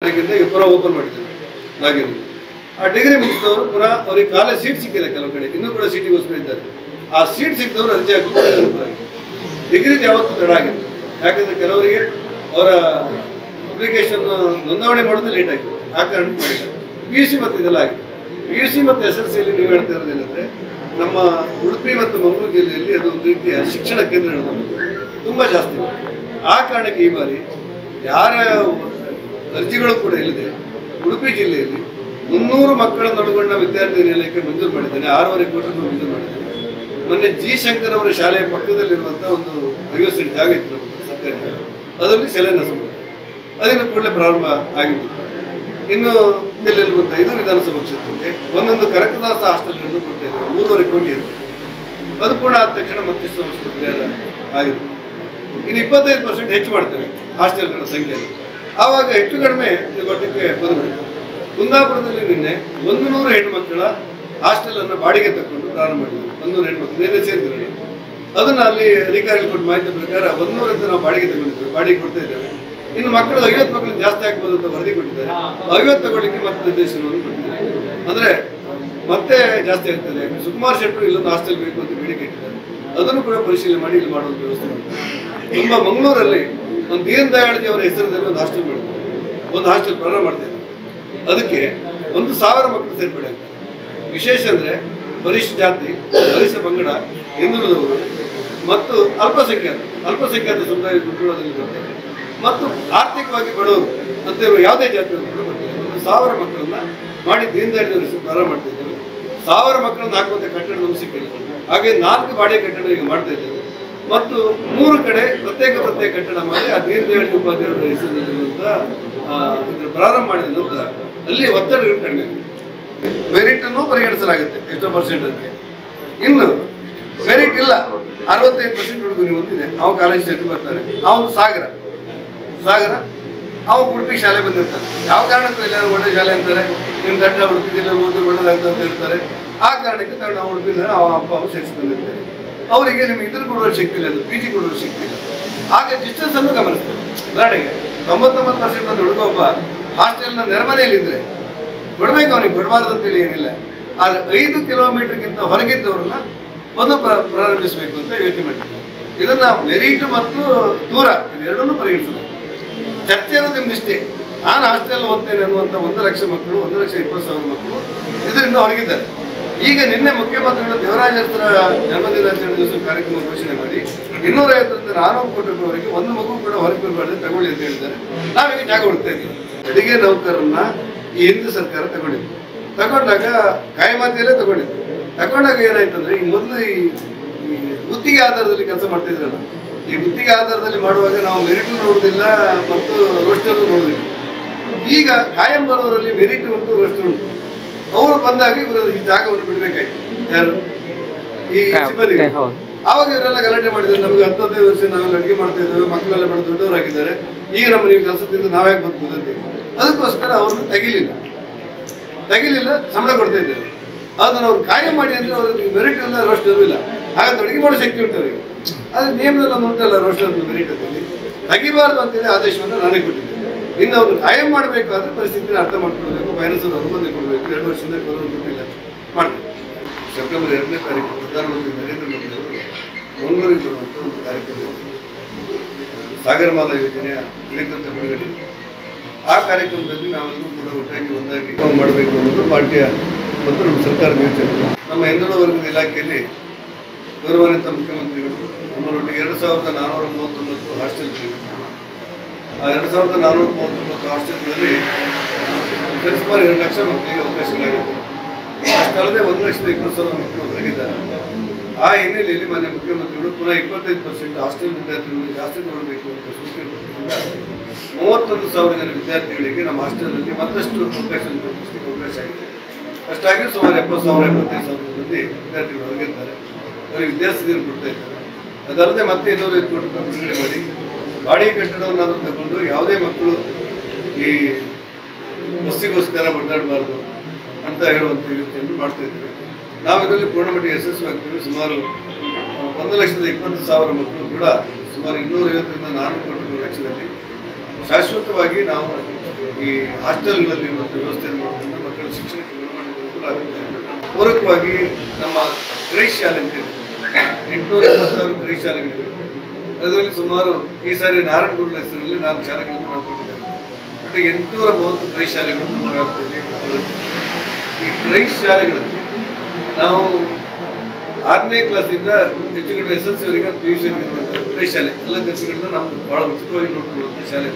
ಆಗಿಂದ ಈಗ ಪುನಃ ಓಪನ್ ಮಾಡಿದ್ದಾರೆ ನಾಗಿರು ಆ ಡಿಗ್ರಿ ಮುಗಿಸಿದವರು ಪುನಃ ಅವ್ರಿಗೆ ಕಾಲೇಜ್ ಸೀಟ್ ಸಿಕ್ಕಿಲ್ಲ ಕೆಲವು ಕಡೆ ಇನ್ನೂ ಕೂಡ ಸೀಟಿಗೋಸ್ಕರ ಇದ್ದಾರೆ ಆ ಸೀಟ್ ಸಿಕ್ಕಿದವರು ಅರ್ಜಿ ಹಾಕಿದ್ರು ಡಿಗ್ರಿ ಯಾವತ್ತೂ ತಡ ಆಗಿದೆ ಯಾಕಂದ್ರೆ ಕೆಲವರಿಗೆ ಅವರ ಅಪ್ಲಿಕೇಶನ್ ನೋಂದಣಿ ಮಾಡೋದು ಲೇಟ್ ಆಗಿದೆ ಆ ಕಾರಣ ಮಾಡಿದ್ದಾರೆ ಪಿ ಯು ಸಿ ಮತ್ತು ಇದೆಲ್ಲ ಆಗಿದೆ ಪಿ ಯು ಸಿ ಮತ್ತು ಎಸ್ ಎಲ್ ಸಿಯಲ್ಲಿ ನೀವು ಹೇಳ್ತಾ ಇರೋದೇನೆಂದ್ರೆ ನಮ್ಮ ಉಡುಪಿ ಮತ್ತು ಮಂಗಳೂರು ಜಿಲ್ಲೆಯಲ್ಲಿ ಅದು ಒಂದು ರೀತಿಯ ಶಿಕ್ಷಣ ಕೇಂದ್ರಗಳು ನಮ್ಮದು ತುಂಬ ಜಾಸ್ತಿ ಇದೆ. ಆ ಕಾರಣಕ್ಕೆ ಈ ಬಾರಿ ಯಾರ ಅರ್ಜಿಗಳು ಕೂಡ ಇಲ್ಲದೆ ಉಡುಪಿ ಜಿಲ್ಲೆಯಲ್ಲಿ ಮುನ್ನೂರು ಮಕ್ಕಳನ್ನು ಒಳಗೊಂಡ ವಿದ್ಯಾರ್ಥಿ ನಿಲಯಕ್ಕೆ ಮಂಜೂರು ಮಾಡಿದ್ದೇನೆ ಆರೂವರೆ ಕೋಟಿ ರೂಪಾಯಿ ಮಂಜೂರು ಮಾಡಿದ್ದೇನೆ ಮೊನ್ನೆ ಜಿ ಶಂಕರ್ ಅವರ ಶಾಲೆಯ ಪಕ್ಕದಲ್ಲಿರುವಂಥ ಒಂದು ಐವತ್ತು ಸೆಂಟ್ ಜಾಗ ಇತ್ತು ನಮ್ಮದು ಸರ್ಕಾರಿ ಜಾಗ. ಅದರಲ್ಲಿ ಶಿಲಾನ್ಯಾಸ ಮಾಡಿದೆ ಅದನ್ನು ಕೂಡಲೇ ಪ್ರಾರಂಭ ಆಗಿತ್ತು ಇನ್ನು ಎಲ್ಲೆಲ್ಲಿ ಗೊತ್ತಾ ಇದು ವಿಧಾನಸಭಾ ಕ್ಷೇತ್ರಕ್ಕೆ ಒಂದೊಂದು ಕನಕದಾಸ ಹಾಸ್ಟೆಲ್ಗಳನ್ನು ಕೊಡ್ತಾ ಇದ್ದಾರೆ ಮೂರುವರೆ ಕೋಟಿ ಇರುತ್ತೆ ಅದು ಕೂಡ ಆದ ತಕ್ಷಣ ಮತ್ತಿಷ್ಟು ವರ್ಷದ ಪರಿಹಾರ ಆಗಿದೆ ಇನ್ನು ಇಪ್ಪತ್ತೈದು ಪರ್ಸೆಂಟ್ ಹೆಚ್ಚು ಮಾಡ್ತೇವೆ ಹಾಸ್ಟೆಲ್ಗಳ ಸಂಖ್ಯೆಯಲ್ಲಿ ಆವಾಗ ಹೆಚ್ಚು ಕಡಿಮೆ ಇದು ಮಟ್ಟಕ್ಕೆ ಬಂದ್ಬಿಡುತ್ತೆ ಕುಂದಾಪುರದಲ್ಲಿ ನಿನ್ನೆ ಒಂದು ನೂರು ಹೆಣ್ಮಕ್ಕಳ ಹಾಸ್ಟೆಲ್ ಅನ್ನು ಬಾಡಿಗೆ ತಕೊಂಡು ಪ್ರಾರಂಭ ಮಾಡಿದ್ರು ಒಂದು ನೂರು ಹೆಣ್ಮಕ್ಳು ನಿನ್ನೆ ಸೇರಿದ್ರು ಅದನ್ನ ಅಲ್ಲಿ ಅಧಿಕಾರಿಗಳು ಕೊಟ್ಟ ಮಾಹಿತಿ ಪ್ರಕಾರ ಒಂದೂರಿಂದ ನಾವು ಬಾಡಿಗೆ ತಗೊಂಡಿದ್ದೇವೆ ಬಾಡಿಗೆ ಕೊಡ್ತಾ ಇದ್ದೇವೆ ಇನ್ನು ಮಕ್ಕಳು ಐವತ್ತು ಮಕ್ಕಳು ಜಾಸ್ತಿ ಆಗ್ಬೋದು ಅಂತ ವರದಿ ಕೊಟ್ಟಿದ್ದಾರೆ ಐವತ್ತು ತಗೊಳ್ಳಿಕ್ಕೆ ಮತ್ತೆ ನಿರ್ದೇಶನವನ್ನು ಕೊಟ್ಟಿದ್ದಾರೆ ಅಂದ್ರೆ ಮತ್ತೆ ಜಾಸ್ತಿ ಆಗ್ತದೆ ಸುಕುಮಾರ್ ಶೆಟ್ಟರು ಇಲ್ಲೊಂದು ಹಾಸ್ಟೆಲ್ ಬೇಕು ಅಂತ ಬೇಡಿಕೆ ಇಟ್ಟಿದ್ದಾರೆ ಅದನ್ನು ಕೂಡ ಪರಿಶೀಲನೆ ಮಾಡಿ ಇಲ್ಲಿ ಮಾಡುವಂತ ವ್ಯವಸ್ಥೆ ಮಾಡಿದ್ದಾರೆ ತುಂಬಾ ಮಂಗಳೂರಲ್ಲಿ ಒಂದು ದೀನ್ ದಯಾಳ್ಜಿ ಅವರ ಹೆಸರಿನಲ್ಲಿ ಒಂದು ಹಾಸ್ಟೆಲ್ ಮಾಡಿದ್ದಾರೆ ಒಂದು ಹಾಸ್ಟೆಲ್ ಪ್ರಾರಂಭ ಮಾಡ್ತಾರೆ ಅದಕ್ಕೆ ಒಂದು ಸಾವಿರ ಮಕ್ಕಳು ಸೇರ್ಪಡೆ ಆಗ್ತಾರೆ ವಿಶೇಷ ಅಂದ್ರೆ ಪರಿಶಿಷ್ಟ ಜಾತಿ ಪರಿಶಿಷ್ಟ ಪಂಗಡ ಹಿಂದುಳಿದವರು ಮತ್ತು ಅಲ್ಪಸಂಖ್ಯಾತ ಅಲ್ಪಸಂಖ್ಯಾತ ಸಮುದಾಯ ಕುಟುಂಬದಲ್ಲಿ ಬರ್ತಾರೆ ಮತ್ತು ಆರ್ಥಿಕವಾಗಿ ಬಡವರು ಅಂತ ಇರುವ ಯಾವುದೇ ಜಾತಿಯವರು ಕೂಡ ಬರ್ತಾರೆ ಒಂದು ಸಾವಿರ ಮಕ್ಕಳನ್ನ ಮಾಡಿ ದೀನ್ ದಯಾಳ್ ಹೆಸರು ಪ್ರಾರಂಭ ಮಾಡ್ತಾ ಇದ್ದೇವೆ ಸಾವಿರ ಮಕ್ಕಳನ್ನ ಹಾಕುವಂತ ಕಟ್ಟಡ ನಮ್ಗೆ ಸಿಕ್ಕಿಲ್ಲ ಹಾಗೆ ನಾಲ್ಕು ಬಾಡಿಗೆ ಕಟ್ಟಡ ಈಗ ಮಾಡ್ತಾ ಇದ್ದೇವೆ ಮತ್ತು ಮೂರು ಕಡೆ ಪ್ರತ್ಯೇಕ ಪ್ರತ್ಯೇಕ ಕಟ್ಟಡ ಮಾಡಿ ಆ ದೀನ್ ದಯಾಳ್ ಉಪಾಧ್ಯಾಯರ ಹೆಸರಿನಲ್ಲಿರುವಂತ ಆ, ಇದನ್ನ ಪ್ರಾರಂಭ ಮಾಡಿದ ನಂತರ ಅಲ್ಲಿ ಒತ್ತಡಗಳು ಕಡಿಮೆ ಆಗಿದೆ. ಮೆರಿಟ್ ಅನ್ನು ಪರಿಗಣಿಸಲಾಗುತ್ತೆ ಎಷ್ಟೋ ಪರ್ಸೆಂಟ್ ಅಂತೆ ಇನ್ನು ಮೆರಿಟ್ ಇಲ್ಲ ಅರವತ್ತೈದು ಪರ್ಸೆಂಟ್ ಹುಡುಗರು ಹೊಂದಿದೆ ಅವ ಕಾಲೇಜ್ ಸೇರಿ ಬರ್ತಾರೆ ಅವನು ಸಾಗರ ಸಾಗರ ಅವ ಉಡುಪಿ ಶಾಲೆ ಬಂದಿರ್ತಾನೆ ಯಾವ ಕಾರಣಕ್ಕೂ ಎಲ್ಲರೂ ಒಳ್ಳೆ ಶಾಲೆ ಅಂತಾರೆ ನಿಮ್ಮ ದಡ್ಡ ಉಡುಪಿ ಜಿಲ್ಲೆ ಓದಿ ಒಳ್ಳೆದಾಗ್ತದೆ ಅಂತ ಹೇಳ್ತಾರೆ ಆ ಕಾರಣಕ್ಕೆ ತಾವು ನಾವು ಉಡುಪಿನ ಅವ ಅಪ್ಪ ಅವ ಸೇರಿಸ್ಕೊಂಡಿರ್ತಾರೆ ಅವರಿಗೆ ನಿಮ್ಗೆ ಇದ್ರ ಕೊಡುವ ಶಕ್ತಿ ಇಲ್ಲ ಅದು ಪಿ ಜಿ ಕೊಡುವ ಶಕ್ತಿ ಇಲ್ಲ ಆಗ ಡಿಸ್ಟೆನ್ಸ್ ಅನ್ನು ಗಮನಿಸ್ತಾರೆ ಉದಾಹರಣೆಗೆ ತೊಂಬತ್ತೊಂಬತ್ತು ಪರ್ಸೆಂಟ್ ಒಂದು ಹುಡುಗ ಒಬ್ಬ ಹಾಸ್ಟೆಲ್ನ ನೆರೆಮನೆಯಲ್ಲಿದ್ದರೆ ಕೊಡ್ಬೇಕು ಅವನಿಗೆ ಕೊಡಬಾರ್ದು ಅಂತೇಳಿ ಏನಿಲ್ಲ ಆದ್ರೆ ಐದು ಕಿಲೋಮೀಟರ್ಗಿಂತ ಹೊರಗಿದ್ದವ್ರನ್ನ ಒಂದು ಪ್ರ- ಪ್ರಾರಂಭಿಸಬೇಕು ಅಂತ ಯೋಚನೆ ಮಾಡಿದ್ದಾರೆ ಇದನ್ನ ಮೆರಿಟ್ ಮತ್ತು ದೂರ ಇವೆರಡನ್ನೂ ಪರಿಗಣಿಸಬೇಕು ಚರ್ಚೆ ಅನ್ನೋದು ನಿಮ್ದಿಷ್ಟೇ ನಾನು ಹಾಸ್ಟೆಲ್ ಓದ್ತೇನೆ ಅನ್ನುವಂಥ ಒಂದು ಲಕ್ಷ ಮಕ್ಕಳು ಒಂದು ಲಕ್ಷ ಇಪ್ಪತ್ತು ಸಾವಿರ ಮಕ್ಕಳು ಇದರಿಂದ ಹೊರಗಿದ್ದಾರೆ ಈಗ ನಿನ್ನೆ ಮುಖ್ಯಮಂತ್ರಿಗಳು ದೇವರಾಜ ಅರಸರ ಜನ್ಮದಿನಾಚರಣೆ ದಿವಸ ಕಾರ್ಯಕ್ರಮ ಘೋಷಣೆ ಮಾಡಿ ಇನ್ನೂರ ಐವತ್ತರಿಂದ ನಾನೂರು ಕೋಟಿ ರೂಪಾಯಿವರೆಗೆ ಒಂದು ಮಗು ಕೂಡ ಹೊರಗೆ ಬರಬಾರ್ದು ತಗೊಳ್ಳಿ ಅಂತ ಹೇಳಿದ್ದಾರೆ ನಾವೀಗ ಜಾಗ ಹುಡುಕ್ತಾ ಇದ್ದೀವಿ ಅಡಿಗೆ ನೌಕರನ್ನ ಈ ಹಿಂದೆ ಸರ್ಕಾರ ತಗೊಂಡಿತ್ತು ತಗೊಂಡಾಗ ಕಾಯಮಾತಿಯಲ್ಲೇ ತಗೊಂಡಿತ್ತು ತಗೊಂಡಾಗ ಏನಾಯ್ತಂದ್ರೆ ಈ ಮೊದಲು ಈ ಈ ಗುತ್ತಿಗೆ ಆಧಾರದಲ್ಲಿ ಕೆಲಸ ಮಾಡ್ತಾ ಇದ್ರಲ್ಲ ಈ ಗುತ್ತಿಗೆ ಆಧಾರದಲ್ಲಿ ಮಾಡುವಾಗ ನಾವು ಮೆರಿಟ್ ನೋಡುವುದಿಲ್ಲ ಮತ್ತು ರೋಸ್ಟರ್ ನೋಡುವುದಿಲ್ಲ ಈಗ ಕಾಯಂ ಬರೋರಲ್ಲಿ ಮೆರಿಟ್ ಉಂಟು ರೋಸ್ಟರ್ ಉಂಟು ಅವರು ಬಂದಾಗ ಇವರು ಈ ಜಾಗವನ್ನು ಬಿಡಬೇಕಾಯ್ತು ಯಾರು ಈ ಸಿಬ್ಬಂದಿಗಳು ಹೌದು. ಆವಾಗ ಇವರೆಲ್ಲ ಗಲಾಟೆ ಮಾಡಿದ್ರು ನಮಗೆ ಹತ್ತೈದು ವರ್ಷ ನಾವೆಲ್ಲ ಅಡುಗೆ ಮಾಡ್ತಾ ಇದ್ದೇವೆ ಮಕ್ಕಳೆಲ್ಲ ಬೆಳೆದು ದೊಡ್ಡವರಾಗಿದ್ದಾರೆ ಈಗ ನಮ್ಮ ನೀವು ಕೆಲಸದಿಂದ ನಾವ್ಯಾಕೆ ಬದುಕುದು ಅಂತ ಅದಕ್ಕೋಸ್ಕರ ಅವ್ರನ್ನ ತೆಗಿಲಿಲ್ಲ ತೆಗಿಲಿಲ್ಲ ಸಂಬಳ ಕೊಡ್ತಾ ಇದ್ದೇವೆ ಅದನ್ನ ಅವ್ರು ಕಾಯಂ ಮಾಡಿ ಅಂದ್ರೆ ಅವ್ರಿಗೆ ಮೆರಿಟ್ ಇಲ್ಲ ರೋಸ್ಟರ್ ಇಲ್ಲ ಹಾಗಾದ್ರೆ ಅಡುಗೆ ಮಾಡೋ ಶಕ್ತಿ ಉಂಟು ಅವರಿಗೆ ಅದು ನಿಯಮದಲ್ಲಿ ಒಂದು ಉಂಟಲ್ಲ ರೋಸ್ಟರ್ ಮೆರಿಟ್ ಅಂತೇಳಿ ತೆಗಿಬಾರ್ದು ಅಂತೇಳಿ ಆದೇಶವನ್ನು ನಾನೇ ಕೊಟ್ಟಿದ್ದೆ ಇನ್ನು ಅವ್ರು ಕಾಯಂ ಮಾಡಬೇಕಾದ್ರೆ ಪರಿಸ್ಥಿತಿನ ಅರ್ಥ ಮಾಡ್ಕೊಳ್ಬೇಕು ಫೈನಾನ್ಸ್ ಅನುಮತಿ ಕೊಡಬೇಕು ಎರಡು ವರ್ಷದಿಂದ ಕೊರೋನಾ ಕೊಟ್ಟಿಲ್ಲ ಮಾಡ್ಬೇಕು ಸೆಪ್ಟೆಂಬರ್ ಎರಡನೇ ತಾರೀಕು ಪ್ರಧಾನಮಂತ್ರಿ ನರೇಂದ್ರ ಮೋದಿ ಅವರು ಮಂಗಳೂರಿಗೆ ಬರುವಂಥ ಒಂದು ಕಾರ್ಯಕ್ರಮ ಇದೆ. ಸಾಗರಮಾಲಾ ಯೋಜನೆಯ ಕುರಿತಂತ ಬಿಡುಗಡೆ ಆ ಕಾರ್ಯಕ್ರಮದಲ್ಲಿ ನಾವೆಲ್ಲರೂ ಕೂಡ ಒಟ್ಟಾಗಿ ಒಂದಾಗಿ ನಾವು ಮಾಡಬೇಕು ಅನ್ನೋದು ಪಾರ್ಟಿಯ ಮತ್ತು ನಮ್ಮ ಸರ್ಕಾರದ ಯೋಚನೆ ನಮ್ಮ ಹಿಂದುಳಿದ ವರ್ಗದ ಇಲಾಖೆಯಲ್ಲಿ ಗೌರವಾನ್ವಿತ ಮುಖ್ಯಮಂತ್ರಿಗಳು ನಮ್ಮರೊಟ್ಟಿಗೆ ಎರಡು ಸಾವಿರದ ನಾನ್ನೂರ ಮೂವತ್ತೊಂಬತ್ತು ಹಾಸ್ಟೆಲ್ಗಳಿವೆ ಆ ಎರಡು ಸಾವಿರದ ನಾನ್ನೂರ ಮೂವತ್ತೊಂಬತ್ತು ಹಾಸ್ಟೆಲ್ಗಳಲ್ಲಿ ಸುಮಾರು ಎರಡು ಲಕ್ಷ ಮಕ್ಕಳಿಗೆ ಅವಕಾಶಗಳಾಗಿದೆ ಅಷ್ಟಲ್ಲದೆ ಒಂದು ಲಕ್ಷದ ಇಪ್ಪತ್ತು ಸಾವಿರ ಮಕ್ಕಳು ಹೊರಗಿದ್ದಾರೆ ಆ ಹಿನ್ನೆಲೆಯಲ್ಲಿ ಮಾನ್ಯ ಮುಖ್ಯಮಂತ್ರಿಗಳು ಪುನಃ ಇಪ್ಪತ್ತೈದು ಪರ್ಸೆಂಟ್ ಹಾಸ್ಟೆಲ್ ವಿದ್ಯಾರ್ಥಿಗಳಿಗೆ ಜಾಸ್ತಿ ತಗೊಳ್ಬೇಕು ಅಂತ ಸೂಚನೆ ಕೊಟ್ಟಿದ್ದರಿಂದ ಮೂವತ್ತೊಂದು ಸಾವಿರ ಜನ ವಿದ್ಯಾರ್ಥಿಗಳಿಗೆ ನಮ್ಮ ಹಾಸ್ಟೆಲ್ನಲ್ಲಿ ಮತ್ತಷ್ಟು ಅವಕಾಶ ಕಲ್ಪಿಸಲಿಕ್ಕೆ ಅವಕಾಶ ಆಗಿದೆ ಅಷ್ಟಾಗಿ ಸುಮಾರು ಎಪ್ಪತ್ತು ಸಾವಿರ ಎಪ್ಪತ್ತೈದು ಸಾವಿರ ಮಂದಿ ವಿದ್ಯಾರ್ಥಿಗಳು ಹೊರಗಿದ್ದಾರೆ ಅವರಿಗೆ ವಿದ್ಯಾರ್ಥಿಗಳನ್ನು ಕೊಡ್ತಾ ಇದ್ದಾರೆ ಅದಲ್ಲದೆ ಮತ್ತೆ ಇನ್ನೂರ ಐದು ಕೋಟಿ ರೂಪಾಯಿ ಬಿಡುಗಡೆ ಮಾಡಿ ಬಾಡಿಗೆ ಕಟ್ಟಡವನ್ನಾದರೂ ತಗೊಂಡು ಯಾವುದೇ ಮಕ್ಕಳು ಈ ಬಸ್ಸಿಗೋಸ್ಕರ ಬಡ್ದಾಡಬಾರ್ದು ಅಂತ ಹೇಳುವಂಥ ಯೋಚನೆಯನ್ನು ಮಾಡ್ತಾ ಇದ್ದೇವೆ ನಾವು ಇದರಲ್ಲಿ ಪೂರ್ಣಮಟ್ಟಿಗೆ ಯಶಸ್ವಿ ಆಗ್ತೀವಿ ಸುಮಾರು ಆ, ಒಂದು ಲಕ್ಷದ ಇಪ್ಪತ್ತು ಸಾವಿರ ಮಕ್ಕಳು ಕೂಡ ಸುಮಾರು ಇನ್ನೂರ ಐವತ್ತರಿಂದ ನಾನ್ನೂರು ಕೋಟಿ ರೂಪಾಯಿ ವೆಚ್ಚದಲ್ಲಿ ಶಾಶ್ವತವಾಗಿ ನಾವು ಈ ಹಾಸ್ಟೆಲ್ಗಳಲ್ಲಿ ಇರುವಂಥ ವ್ಯವಸ್ಥೆ ಮಾಡೋದ್ರಿಂದ ಮಕ್ಕಳ ಶಿಕ್ಷಣಕ್ಕೆ ಗುಣಮಟ್ಟ ಅನುಕೂಲ ಆಗುತ್ತೆ ಪೂರಕವಾಗಿ ನಮ್ಮ ಕ್ರೈಸ್ ಶಾಲೆ ಅಂತ ಇದೆ. ಎಂಟುನೂರ ಎಪ್ಪತ್ತಾರು ಕ್ರೈಸ್ ಶಾಲೆಗಳಿವೆ ಅದರಲ್ಲಿ ಸುಮಾರು ಈ ಸಾರಿ ನಾರಾಯಣಗುರುಗಳ ಹೆಸರಲ್ಲಿ ನಾಲ್ಕು ಶಾಲೆಗಳನ್ನು ಮಾಡ್ಕೊಂಡಿದ್ದಾರೆ ಒಟ್ಟು ಎಂಟುನೂರ ಮೂವತ್ತು ಕ್ರೈಸ್ ಶಾಲೆಗಳು ನಮ್ಮ ವ್ಯಾಪ್ತಿಯಲ್ಲಿ ಬರುತ್ತೆ. ಈ ಕ್ರೈಸ್ ಶಾಲೆಗಳಲ್ಲಿ ನಾವು ಆರನೇ ಕ್ಲಾಸಿಂದ ಹೆಚ್ಚು ಕಡಿಮೆ ಎಸ್ ಎಲ್ ಸಿ ವರೆಗೆ ಪಿ ಯು ಸಿ ಕ್ರೈಸ್ ಶಾಲೆ ಎಲ್ಲ ಕೆಲಸಗಳನ್ನ ನಾವು ಬಹಳ ಉಚಿತವಾಗಿ ನೋಡ್ಕೊಳ್ಳುವಂಥ ಶಾಲೆ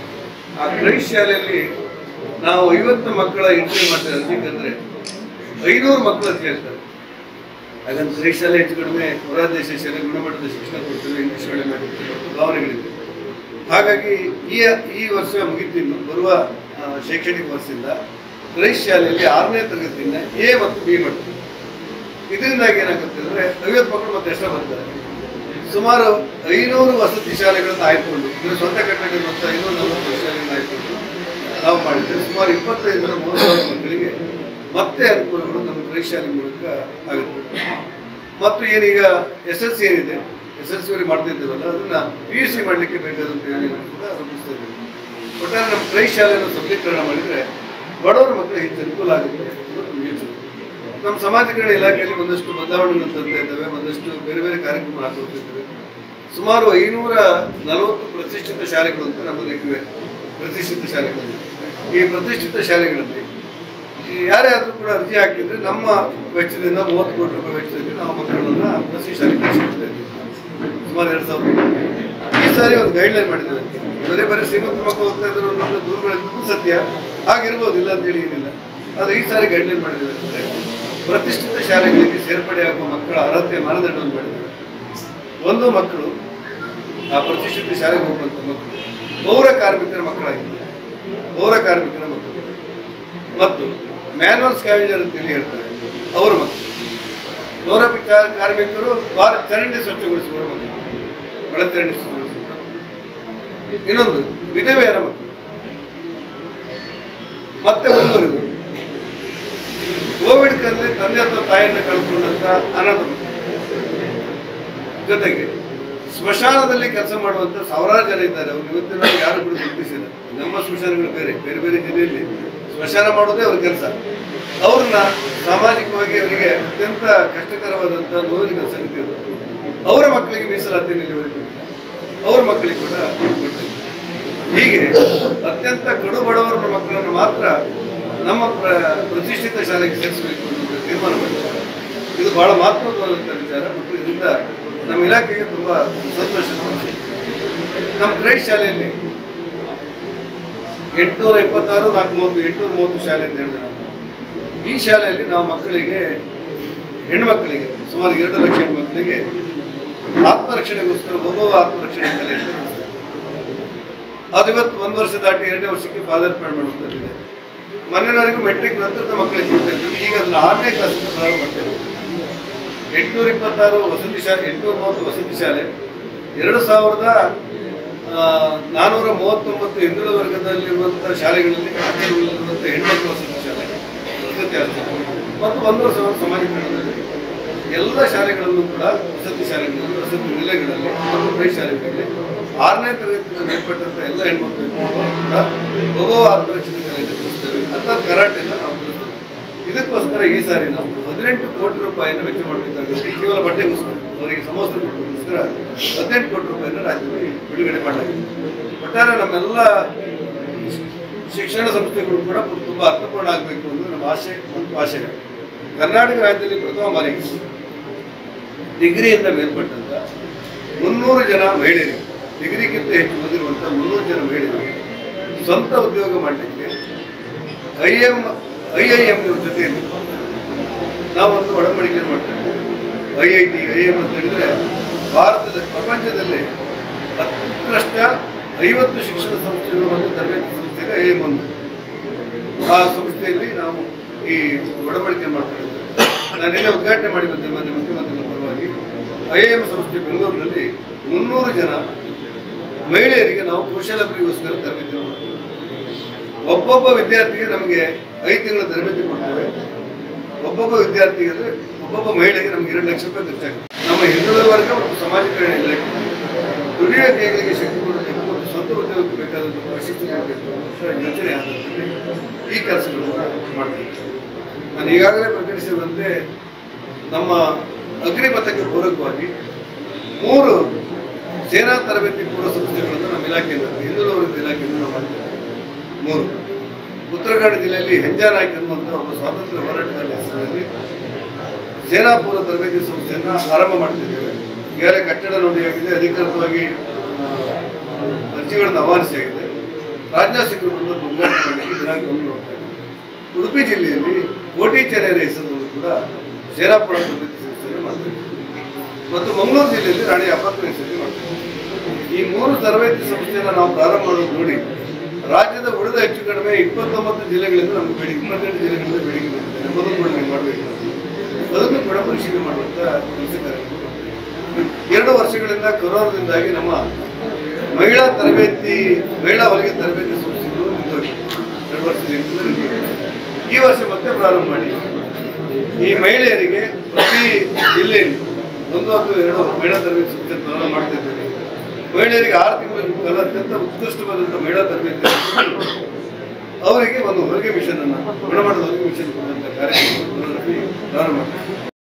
ಆ ಕ್ರೈಸ್ ಶಾಲೆಯಲ್ಲಿ ನಾವು ಐವತ್ತು ಮಕ್ಕಳ ಎಂಟ್ರಿ ಮಾಡ್ತಾರೆ ಅರ್ಜಿಗಂದ್ರೆ ಐನೂರು ಮಕ್ಕಳು ಅರ್ಜಿ ಹಾಕ್ತಾರೆ ಹಾಗಂತ ಕ್ರೈಸ್ ಶಾಲೆ ಹೆಚ್ಚು ಕಡಿಮೆ ಹೊರ ದೇಶ ಶಾಲೆ ಗುಣಮಟ್ಟದ ಶಿಕ್ಷಣ ಕೊಡ್ತೇವೆ ಇಂಗ್ಲಿಷ್ ಶಾಲೆ ಮಾಡಿರ್ತೀವಿ ಮತ್ತು ಭಾವನೆಗಳಿದೆ ಹಾಗಾಗಿ ಈ ಈ ವರ್ಷ ಮುಗಿತಿದ್ದು ಬರುವ ಆ, ಶೈಕ್ಷಣಿಕ ವರ್ಷದಿಂದ ಕ್ರೈಸ್ ಶಾಲೆಯಲ್ಲಿ ಆರನೇ ತರಗತಿಯಿಂದ ಎ ಮತ್ತು ಬಿ ಮಟ್ಟ ಇದರಿಂದಾಗಿ ಏನಾಗುತ್ತೆ ಅಂದ್ರೆ ಐವತ್ತು ಮಕ್ಕಳು ಮತ್ತೆ ಎಷ್ಟೋ ಬರ್ತಾರೆ ಸುಮಾರು ಐನೂರು ವಸತಿ ಶಾಲೆಗಳನ್ನು ಆಯ್ಕೊಂಡು ಇದು ಸ್ವಂತ ಕಟ್ಟಡ ಐನೂರು ನಲವತ್ತು ವಸತಿ ಶಾಲೆಗಳನ್ನು ಆಯ್ಕೊಂಡು ನಾವು ಮಾಡಿದ್ದೇವೆ ಸುಮಾರು ಇಪ್ಪತ್ತೈದರ ಮೂವತ್ತು ಸಾವಿರ ಮಕ್ಕಳಿಗೆ ಮತ್ತೆ ಅನುಕೂಲಗಳು ನಮ್ಮ ಕ್ರೈಸ್ ಶಾಲೆ ಮೂಲಕ ಆಗುತ್ತೆ ಮತ್ತು ಏನೀಗ ಎಸ್ ಎಲ್ ಸಿ ಏನಿದೆ ಎಸ್ ಎಲ್ ಸಿ ವರೆಗೆ ಮಾಡ್ತಾ ಇದ್ದೇವಲ್ಲ ಅದನ್ನ ಪಿ ಯು ಸಿ ಮಾಡಲಿಕ್ಕೆ ಬೇಕಾದಂಥ ಯೋಜನೆಗಳು ಕೂಡ ರೂಪಿಸ್ತಾ ಇದ್ದೇವೆ ಒಟ್ಟಾರೆ ನಮ್ಮ ಕ್ರೈಸ್ ಶಾಲೆಯನ್ನು ಸಬಲೀಕರಣ ಮಾಡಿದರೆ ಬಡವರ ಮಕ್ಕಳಿಗೆ ಹೆಚ್ಚು ಅನುಕೂಲ ಆಗುತ್ತೆ ಅನ್ನೋದು ನಮ್ಮ ಯೋಚನೆ ನಮ್ಮ ಸಮಾಜಕರಣ ಇಲಾಖೆಯಲ್ಲಿ ಒಂದಷ್ಟು ಬದಲಾವಣೆಗಳನ್ನು ತರ್ತಾ ಇದ್ದೇವೆ ಒಂದಷ್ಟು ಬೇರೆ ಬೇರೆ ಕಾರ್ಯಕ್ರಮ ಹಾಕೊಳ್ತಿದ್ದೇವೆ ಸುಮಾರು ಐನೂರ ನಲವತ್ತು ಪ್ರತಿಷ್ಠಿತ ಶಾಲೆಗಳು ಅಂತ ನಮ್ಮಲ್ಲಿ ಇವೆ ಪ್ರತಿಷ್ಠಿತ ಶಾಲೆಗಳು ಈ ಪ್ರತಿಷ್ಠಿತ ಶಾಲೆಗಳಲ್ಲಿ ಈ ಯಾರೇ ಆದರೂ ಕೂಡ ಅರ್ಜಿ ಹಾಕಿದ್ರೆ ನಮ್ಮ ವೆಚ್ಚದಿಂದ ಮೂವತ್ತು ಕೋಟಿ ರೂಪಾಯಿ ವೆಚ್ಚದಲ್ಲಿ ನಾವು ಮಕ್ಕಳನ್ನ ಪ್ರತಿ ಶಾಲೆ ಕಳಿಸ್ಕೊಡ್ತಾ ಇದ್ದೀವಿ ಸುಮಾರು ಎರಡು ಸಾವಿರ ಈ ಸಾರಿ ಒಂದು ಗೈಡ್ಲೈನ್ ಮಾಡಿದ್ದೇವೆ ಬರೀ ಬರೀ ಶ್ರೀಮಂತ ಮಕ್ಕಳು ಹೋಗ್ತಾ ಇದ್ರು ಅನ್ನೋದು ದೂರಗಳಿದ್ದು ಸತ್ಯ ಹಾಗಿರ್ಬೋದು ಇಲ್ಲ ಅಂತೇಳಿ ಏನಿಲ್ಲ ಆದರೆ ಈ ಸಾರಿ ಗೈಡ್ಲೈನ್ ಮಾಡಿದ್ದೇವೆ ಅಂದ್ರೆ ಪ್ರತಿಷ್ಠಿತ ಶಾಲೆಗಳಿಗೆ ಸೇರ್ಪಡೆಯಾಗುವ ಮಕ್ಕಳ ಅರ್ಹತೆ ಮಾನದಂಡವನ್ನು ಮಾಡಿದ್ದೇವೆ ಒಂದು ಮಕ್ಕಳು ಆ ಪ್ರತಿಷ್ಠಿತ ಶಾಲೆಗೆ ಹೋಗುವಂಥ ಮಕ್ಕಳು ಪೌರ ಕಾರ್ಮಿಕರ ಮಕ್ಕಳಾಗಿದ್ದಾರೆ ಪೌರ ಕಾರ್ಮಿಕರ ಮಕ್ಕಳು ಮತ್ತು ಮ್ಯಾನ್ವಲ್ ಸ್ಕ್ಯಾವೆಂಜರ್ ಅಂತೇಳಿ ಹೇಳ್ತಾರೆ ಅವರ ಮಕ್ಕಳು ಪೌರ ಪಿಕ- ಕಾರ್ಮಿಕರು ಬಾರ ಚರಂಡಿ ಸ್ವಚ್ಛಗೊಳಿಸುವ ಮಕ್ಕಳು ಒಳ ಚರಂಡಿ ಸ್ವಚ್ಛಗೊಳಿಸುವ ಇನ್ನೊಂದು ವಿಧವೆಯರ ಮಕ್ಕಳು ಮತ್ತೆ ಮುಂದುವರೆದು ಕೋವಿಡ್ ಕಂದ್ರೆ ತಂದೆ ಅಥವಾ ತಾಯಿಯನ್ನು ಕಳ್ಕೊಂಡಂತ ಅನಾಥ ಮಕ್ಕಳು ಜೊತೆಗೆ ಸ್ಮಶಾನದಲ್ಲಿ ಕೆಲಸ ಮಾಡುವಂತ ಸಾವಿರಾರು ಜನ ಇದ್ದಾರೆ ಅವ್ರು ಇವತ್ತಿನ ಯಾರು ಕೂಡ ಗುರುತಿಸಿಲ್ಲ ನಮ್ಮ ಸ್ಮಶಾನಗಳು ಬೇರೆ ಬೇರೆ ಬೇರೆ ಜಿಲ್ಲೆಯಲ್ಲಿ ಸ್ಮಶಾನ ಮಾಡೋದೇ ಅವ್ರ ಕೆಲಸ ಅವ್ರನ್ನ ಸಾಮಾಜಿಕವಾಗಿ ಅವರಿಗೆ ಅತ್ಯಂತ ಕಷ್ಟಕರವಾದಂಥ ನೋವಿನ ಸಂಗತಿ ಅದು ಅವರ ಮಕ್ಕಳಿಗೆ ಮೀಸಲಾತಿಯನ್ನು ಇಲ್ಲಿವರೆಗೂ ಅವ್ರ ಮಕ್ಕಳಿಗೆ ಕೂಡ ಕೊಟ್ಟಿಲ್ಲ. ಹೀಗೆ ಅತ್ಯಂತ ಕಡು ಬಡವರ ಮಕ್ಕಳನ್ನು ಮಾತ್ರ ನಮ್ಮ ಪ್ರ- ಪ್ರತಿಷ್ಠಿತ ಶಾಲೆಗೆ ಸೇರಿಸಬೇಕು ಅನ್ನೋದು ತೀರ್ಮಾನ ಮಾಡಿದ್ದಾರೆ ಇದು ಬಹಳ ಮಹತ್ವವಾದಂಥ ವಿಚಾರ ಮತ್ತು ಇದರಿಂದ ನಮ್ಮ ಇಲಾಖೆಗೆ ತುಂಬಾ ಸಂತೋಷದ ವಿಷಯ. ನಮ್ಮ ಕ್ರೈಸ್ಟ್ ಶಾಲೆಯಲ್ಲಿ ಎಂಟುನೂರ ಇಪ್ಪತ್ತಾರು ನಾಲ್ಕು ಮೂವತ್ತು ಎಂಟುನೂರ ಮೂವತ್ತು ಶಾಲೆ ಅಂತ ಹೇಳಿದ್ರೆ ನಾವು. ಈ ಶಾಲೆಯಲ್ಲಿ ನಾವು ಮಕ್ಕಳಿಗೆ ಹೆಣ್ಮಕ್ಕಳಿಗೆ ಸುಮಾರು ಎರಡು ಲಕ್ಷ ಹೆಣ್ಮಕ್ಕಳಿಗೆ ಆತ್ಮರಕ್ಷಣೆಗೋಸ್ಕರ ಒಬ್ಬ ಆತ್ಮರಕ್ಷಣೆ ಕಲೆ ಅಂತ ಕಲಿಸ್ತಾರೆ. ಅದು ಇವತ್ತು ಒಂದು ವರ್ಷ ದಾಟಿ ಎರಡನೇ ವರ್ಷಕ್ಕೆ ಪಾದಾರ್ಪಣೆ ಮಾಡುವಂಥದ್ದಿದೆ ಮೊನ್ನೆವರೆಗೂ ಮೆಟ್ರಿಕ್ ನಂತರದ ಮಕ್ಕಳಿಗೆ ಕೊಡ್ತಾ ಇದ್ರು ಈಗ ಅದನ್ನ ಆರನೇ ಕ್ಲಾಸಿಂದ ಪ್ರಾರಂಭ ಮಾಡ್ತಾ ಇದ್ದಾರೆ ಎಂಟುನೂರ ಇಪ್ಪತ್ತಾರು ವಸತಿ ಶಾಲೆ ಎಂಟುನೂರ ಮೂವತ್ತು ವಸತಿ ಶಾಲೆ ಎರಡು ಸಾವಿರದ ಆ, ನಾನ್ನೂರ ಮೂವತ್ತೊಂಬತ್ತು ಹಿಂದುಳಿದ ವರ್ಗದಲ್ಲಿರುವಂತಹ ಶಾಲೆಗಳಲ್ಲಿ ಹಾಸ್ಟೆಲ್ಗಳಿರುವಂತಹ ಹೆಣ್ಮಕ್ಳು ವಸತಿ ಶಾಲೆ ವಸತಿ ಹಾಸ್ಟೆಲ್ ಮತ್ತು ಒಂದು ವರ್ಷ ಸಮಾಜ ಕನ್ನಡದಲ್ಲಿ ಎಲ್ಲ ಶಾಲೆಗಳಲ್ಲೂ ಕೂಡ ವಸತಿ ಶಾಲೆಗಳಲ್ಲಿ ವಸತಿ ನಿಲಯಗಳಲ್ಲಿ ಮತ್ತು ಪ್ರೈ ಶಾಲೆಗಳಲ್ಲಿ ಆರನೇ ತರಗತಿಯಿಂದ ಮೇಲ್ಪಟ್ಟಂತ ಎಲ್ಲ ಹೆಣ್ಮಕ್ಳು ಕೂಡ ಬಹು ಆತ್ಮರಕ್ಷಣೆ ಕಲೆಯನ್ನು ಕಲಿಸ್ತೇವೆ ಅಂತ ಕರಾಟೆನ ನಾವು ಕಲಿಸ್ತೇವೆ ಇದಕ್ಕೋಸ್ಕರ ಈ ಸಾರಿ ನಾವು ಹದಿನೆಂಟು ಕೋಟಿ ರೂಪಾಯಿಯನ್ನು ವೆಚ್ಚ ಮಾಡಬೇಕಾಗುತ್ತೆ ಕೇವಲ ಬಟ್ಟೆಗೋಸ್ಕರ ಅವರಿಗೆ ಸಮವಸ್ತ್ರ ಕೊಡೋದಕ್ಕೋಸ್ಕರ ಹದಿನೆಂಟು ಕೋಟಿ ರೂಪಾಯಿಯನ್ನು ರಾಜ್ಯದಲ್ಲಿ ಬಿಡುಗಡೆ ಮಾಡಲಾಗಿದೆ ಒಟ್ಟಾರೆ ನಮ್ಮೆಲ್ಲ ಶಿಕ್ಷಣ ಸಂಸ್ಥೆಗಳು ಕೂಡ ತುಂಬಾ ಅರ್ಥಪೂರ್ಣ ಆಗಬೇಕು ಅನ್ನೋದು ನಮ್ಮ ಆಶೆ ಮತ್ತು ಆಶಯ ಕರ್ನಾಟಕ ರಾಜ್ಯದಲ್ಲಿ ಪ್ರಥಮ ಬಾರಿಗೆ ಡಿಗ್ರಿಯಿಂದ ಮೇಲ್ಪಟ್ಟಂತ ಮುನ್ನೂರು ಜನ ಮಹಿಳೆಯರಿಗೆ ಡಿಗ್ರಿಗಿಂತ ಹೆಚ್ಚು ಓದಿರುವಂಥ ಮುನ್ನೂರು ಜನ ಮಹಿಳೆಯರಿಗೆ ಸ್ವಂತ ಉದ್ಯೋಗ ಮಾಡಲಿಕ್ಕೆ I M I I M ಜೊತೆಯಲ್ಲಿ ನಾವೊಂದು ಒಡಂಬಡಿಕೆ ಮಾಡ್ತೇವೆ I I T I M ಅಂತ ಹೇಳಿದ್ರೆ ಭಾರತದ ಪ್ರಪಂಚದಲ್ಲಿ ಅತ್ಯುತ್ಕೃಷ್ಟ ಐವತ್ತು ಶಿಕ್ಷಣ ಸಂಸ್ಥೆಗಳು ಮತ್ತು ತರಬೇತಿ ಸಂಸ್ಥೆಗೆ ಐ ಎಂ ಒಂದು ಆ ಸಂಸ್ಥೆಯಲ್ಲಿ ನಾವು ಈ ಒಡಂಬಡಿಕೆ ಮಾಡ್ತಾ ಇದ್ದೇವೆ ನಾನು ನಿನ್ನೆ ಉದ್ಘಾಟನೆ ಮಾಡಿ ಬಂದೆ ಮಾನ್ಯ ಮುಖ್ಯಮಂತ್ರಿಗಳ ಪರವಾಗಿ ಐ ಎಂ ಸಂಸ್ಥೆ ಬೆಂಗಳೂರಿನಲ್ಲಿ ಮುನ್ನೂರು ಜನ ಮಹಿಳೆಯರಿಗೆ ನಾವು ಕೌಶಲ್ಯಾಭಿವೃದ್ಧಿಗೋಸ್ಕರ ತರಬೇತಿ ಮಾಡ್ತೇವೆ ಒಬ್ಬೊಬ್ಬ ವಿದ್ಯಾರ್ಥಿಗೆ ನಮಗೆ ಐದು ತಿಂಗಳ ತರಬೇತಿ ಕೊಡ್ತೇವೆ ಒಬ್ಬೊಬ್ಬ ವಿದ್ಯಾರ್ಥಿಗೆ ಅಂದ್ರೆ ಒಬ್ಬೊಬ್ಬ ಮಹಿಳೆಗೆ ನಮ್ಗೆ ಎರಡು ಲಕ್ಷ ರೂಪಾಯಿ ಖರ್ಚಾಗುತ್ತೆ ನಮ್ಮ ಹಿಂದುಳಿದ ವರ್ಗ ಮತ್ತು ಸಮಾಜ ಕಲ್ಯಾಣ ಇಲಾಖೆ ದುಡಿಯುವ ಕೈಗಳಿಗೆ ಶಕ್ತಿ ಕೊಡಬೇಕು ಮತ್ತು ಸ್ವಂತ ಉದ್ಯೋಗಕ್ಕೆ ಬೇಕಾದ ಕೊಡಬೇಕು ಪ್ರಶಸ್ತಿ ಕೊಡಬೇಕು ಅಂತ ಯೋಚನೆ ಆಧಾರದಲ್ಲಿ ಈ ಕೆಲಸಗಳನ್ನು ಮಾಡ್ತಿದ್ದಾರೆ ನಾನು ಈಗಾಗಲೇ ಪ್ರಕಟಿಸಿದಂತೆ ನಮ್ಮ ಅಗ್ನಿಪಥಕ್ಕೆ ಪೂರಕವಾಗಿ ಮೂರು ಸೇನಾ ತರಬೇತಿ ಪೂರ್ವ ಸಂಸ್ಥೆಗಳನ್ನು ನಮ್ಮ ಇಲಾಖೆಯಿಂದ ಹಿಂದೂ ಅಭಿವೃದ್ಧಿ ಇಲಾಖೆಯಿಂದ ನಾವು ಮಾಡಿದ್ದೇವೆ ಮೂರು ಉತ್ತರ ಕನ್ನಡ ಜಿಲ್ಲೆಯಲ್ಲಿ ಹೆಂಜಾನಾಯ್ಕ ಅನ್ನುವಂಥ ಒಬ್ಬ ಸ್ವಾತಂತ್ರ್ಯ ಹೋರಾಟಗಾರ ಹೆಸರಿನಲ್ಲಿ ಸೇನಾ ಪೂರ್ವ ತರಬೇತಿ ಸಂಸ್ಥೆಯನ್ನು ಆರಂಭ ಮಾಡ್ತಿದ್ದೇವೆ ಈಗಾಗಲೇ ಕಟ್ಟಡ ನೋಡಿ ಆಗಿದೆ ಅಧಿಕೃತವಾಗಿ ಆ, ಅರ್ಜಿಗಳನ್ನು ಆಹ್ವಾನಿಸಿಯಾಗಿದೆ ರಾಜ್ನಾಥ್ ಸಿಂಗ್ ಬಂದು ಉದ್ಘಾಟನೆ ಮಾಡಲಿಕ್ಕೆ ದಿನಾಂಕವನ್ನು ನೋಡ್ತಾ ಇದ್ದೀವಿ ಉಡುಪಿ ಜಿಲ್ಲೆಯಲ್ಲಿ ಕೋಟಿ ಚೆನ್ನೈನ ಹೆಸರಿನಲ್ಲಿ ಕೂಡ ಸೇನಾ ಪೂರ್ವ ತರಬೇತಿ ಸಂಸ್ಥೆಯನ್ನು ಮಾಡ್ತಿದ್ದೇವೆ ಮತ್ತು ಮಂಗಳೂರು ಜಿಲ್ಲೆಯಲ್ಲಿ ರಾಣಿ ಅಬ್ಬಕ್ಕನ ಹೆಸರಲ್ಲಿ ಮಾಡ್ತಿದ್ದೇವೆ ಈ ಮೂರು ತರಬೇತಿ ಸಂಸ್ಥೆಯನ್ನು ನಾವು ಪ್ರಾರಂಭ ಮಾಡೋದು ನೋಡಿ ರಾಜ್ಯದ ಉಳಿದ ಹೆಚ್ಚು ಕಡಿಮೆ ಇಪ್ಪತ್ತೊಂಬತ್ತು ಜಿಲ್ಲೆಗಳಿಂದ ನಮಗೆ ಬೇಡಿಕೆ ಇಪ್ಪತ್ತೆಂಟು ಜಿಲ್ಲೆಗಳಿಂದ ಬೇಡಿಕೆ ಬಂದಿದೆ ನಮ್ಮದು ಕೂಡ ನೀವು ಮಾಡಬೇಕು ಅದನ್ನು ಕೂಡ ಪರಿಶೀಲನೆ ಮಾಡುವಂತ ಕೆಲಸ ಕಾರ್ಯಗಳು ಎರಡು ವರ್ಷಗಳಿಂದ ಕೊರೋನಾದಿಂದಾಗಿ ನಮ್ಮ ಮಹಿಳಾ ತರಬೇತಿ ಮಹಿಳಾ ಹೊಲಿಗೆ ತರಬೇತಿ ಸಂಸ್ಥೆಗಳು ನಿಂತೋಗಿವೆ ಎರಡು ವರ್ಷದಿಂದ ನಿಂತೋಗಿವೆ. ಈ ವರ್ಷ ಮತ್ತೆ ಪ್ರಾರಂಭ ಮಾಡಿ ಈ ಮಹಿಳೆಯರಿಗೆ ಪ್ರತಿ ಜಿಲ್ಲೆಯಲ್ಲಿ ಒಂದು ಅಥವಾ ಎರಡು ಮಹಿಳಾ ತರಬೇತಿ ಸಂಸ್ಥೆ ಪ್ರಾರಂಭ ಮಾಡ್ತಾ ಇದ್ದೇವೆ ಮಹಿಳೆಯರಿಗೆ ಆರು ತಿಂಗಳ ಕಾಲ ಅತ್ಯಂತ ಉತ್ಕೃಷ್ಟವಾದಂಥ ಮಹಿಳಾ ತರಬೇತಿ ಅವರಿಗೆ ಒಂದು ಹೊಲಿಗೆ ಮಿಷನ್ ಅನ್ನು ಗುಣಮಟ್ಟದ ಹೊಲಿಗೆ ಮಿಷನ್ ಕೊಡುವಂಥ ಕಾರ್ಯಕ್ರಮ ಪ್ರಾರಂಭ ಮಾಡ್ತೀವಿ